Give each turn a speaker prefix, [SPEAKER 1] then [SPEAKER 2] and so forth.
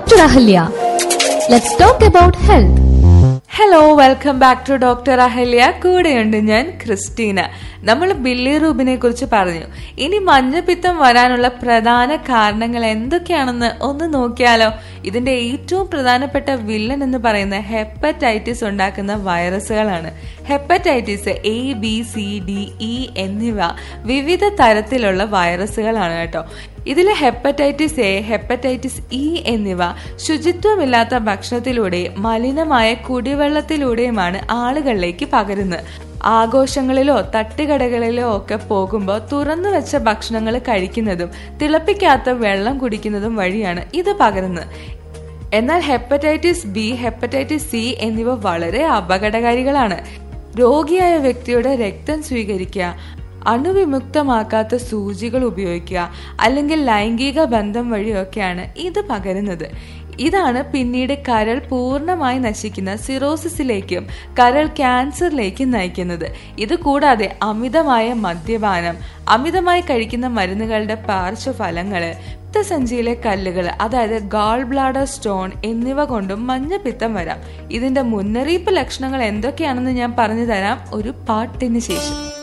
[SPEAKER 1] Dr. Ahalya. Let's talk about health.
[SPEAKER 2] Hello welcome back to doctor Ahalya കൂടെയുണ്ട് ഞാൻ Christina നമ്മൾ Billy റൂബിനെ കുറിച്ച് പറഞ്ഞു ഇനി മഞ്ഞപ്പിത്തം വരാനുള്ള പ്രധാന കാരണങ്ങൾ എന്തൊക്കെയാണെന്ന് ഒന്ന് നോക്കിയാലോ ഇതിന്റെ ഏറ്റവും പ്രധാനപ്പെട്ട വില്ലൻ എന്ന് പറയുന്ന ഹെപ്പറ്റൈറ്റിസ് ഉണ്ടാക്കുന്ന വൈറസുകളാണ് hepatitis A B C D E എന്നിവ വിവിധ തരത്തിലുള്ള വൈറസുകളാണ് കേട്ടോ ഇതിലെ ഹെപ്പറ്റൈറ്റിസ് എ ഹെപ്പറ്റൈറ്റിസ് ഇ എന്നിവ ശുചിത്വമില്ലാത്ത ഭക്ഷണത്തിലൂടെ മലിനമായ കുടിവെള്ളത്തിലൂടെയുമാണ് ആളുകളിലേക്ക് പകരുന്നത് ആഘോഷങ്ങളിലോ തട്ടുകടകളിലോ ഒക്കെ പോകുമ്പോൾ തുറന്നു വെച്ച ഭക്ഷണങ്ങൾ കഴിക്കുന്നതും തിളപ്പിക്കാത്ത വെള്ളം കുടിക്കുന്നതും വഴിയാണ് ഇത് പകരുന്നത് എന്നാൽ ഹെപ്പറ്റൈറ്റിസ് ബി ഹെപ്പറ്റൈറ്റിസ് സി എന്നിവ വളരെ അപകടകാരികളാണ് രോഗിയായ വ്യക്തിയുടെ രക്തം സ്വീകരിക്കുക അണുവിമുക്തമാക്കാത്ത സൂചികൾ ഉപയോഗിക്കുക അല്ലെങ്കിൽ ലൈംഗിക ബന്ധം വഴിയൊക്കെയാണ് ഇത് പകരുന്നത് ഇതാണ് പിന്നീട് കരൾ പൂർണ്ണമായി നശിക്കുന്ന സിറോസിസിലേക്കും കരൾ ക്യാൻസറിലേക്കും നയിക്കുന്നത് ഇത് കൂടാതെ അമിതമായ മദ്യപാനം അമിതമായി കഴിക്കുന്ന മരുന്നുകളുടെ പാർശ്വഫലങ്ങള് രക്തസഞ്ചിയിലെ കല്ലുകൾ അതായത് ഗാൾ ബ്ലാഡർ സ്റ്റോൺ എന്നിവ കൊണ്ടും മഞ്ഞപ്പിത്തം വരാം ഇതിന്റെ മുന്നറിയിപ്പ് ലക്ഷണങ്ങൾ എന്തൊക്കെയാണെന്ന് ഞാൻ പറഞ്ഞു തരാം ഒരു പാട്ടിന് ശേഷം